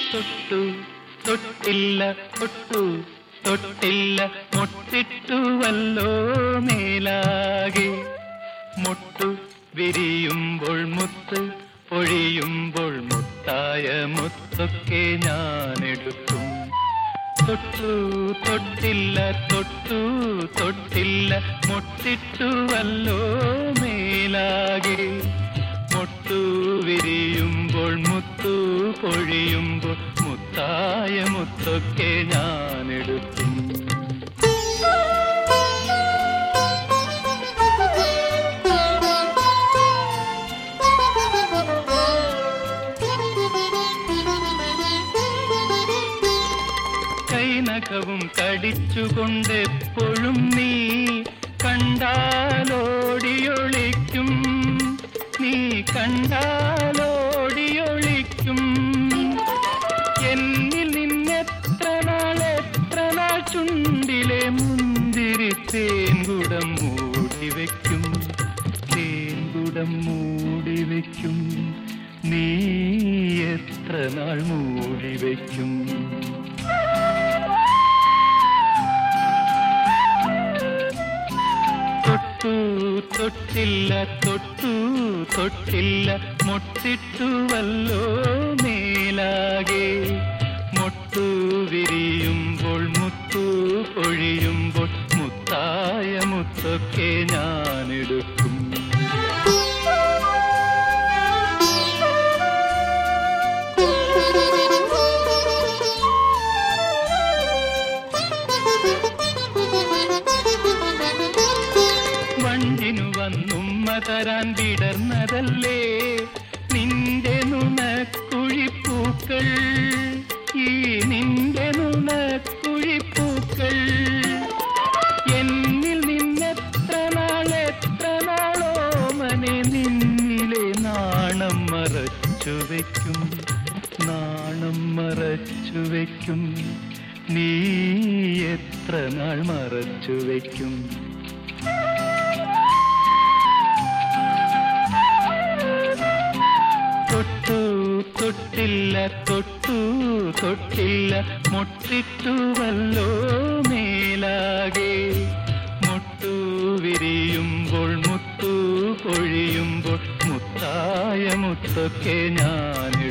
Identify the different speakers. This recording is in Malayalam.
Speaker 1: തൊട്ടു തൊട്ടില്ല തൊട്ടു തൊട്ടില്ല മുട്ടിട്ടുവല്ലോ മേലാകെ മുട്ടു വിരിയുമ്പോൾ മുത്ത് പൊഴിയുമ്പോൾ മുത്തായ മുത്തൊക്കെ ഞാനെടുക്കും തൊട്ടു തൊട്ടില്ല തൊട്ടു തൊട്ടില്ല മുട്ടിട്ടുവല്ലോ മേലാകെ മുട്ടു വിരിയുമ്പോൾ മുത്തു പൊഴിയുമ്പോൾ മുത്തായ മുത്തൊക്കെ ഞാനെടുക്കും കൈനഖവും കടിച്ചുകൊണ്ടെപ്പോഴും നീ കണ്ടാലോടിയൊളിക്കും നീ കണ്ടാലോടിയൊളിക്കും എന്നിൽ നിന്നെത്ര നാൾ എത്ര നാൾ ചുണ്ടിലെ മുന്തിരി തേൻകുടം മൂടി വയ്ക്കും തേൻകുടം മൂടി വയ്ക്കും നീ എത്ര നാൾ മൂടി വയ്ക്കും തൊട്ടു തൊട്ടില്ല തൊട്ടു തൊട്ടില്ല മുട്ടിട്ടുവല്ലോ മേലാകെ മുട്ടു വിരിയുമ്പോൾ മുത്തു പൊഴിയുമ്പോൾ മുത്തായ മുത്തൊക്കെ ഞാനെടുക്കും വണ്ടിനു വന്നുമ്മ തരാൻ വിടർന്നതല്ലേ നിന്റെ നുണക്കുഴിപ്പൂക്കൾ ഈ നിന്റെ നുണക്കുഴിപ്പൂക്കൾ എന്നിൽ നിന്നെത്ര നാൾ എത്ര നാളോ മനെ നിന്നിലെ നാണം മറച്ചു വയ്ക്കും നാണം മറച്ചു വയ്ക്കും നീ എത്ര നാൾ മറച്ചു വയ്ക്കും തൊട്ടു തൊട്ടില്ല തൊട്ടു തൊട്ടില്ല മുട്ടിട്ടുവല്ലോ മേലാകെ മുട്ടു വിരിയുമ്പോൾ മുത്തു പൊഴിയുമ്പോൾ മുത്തായ മുത്തൊക്കെ ഞാൻ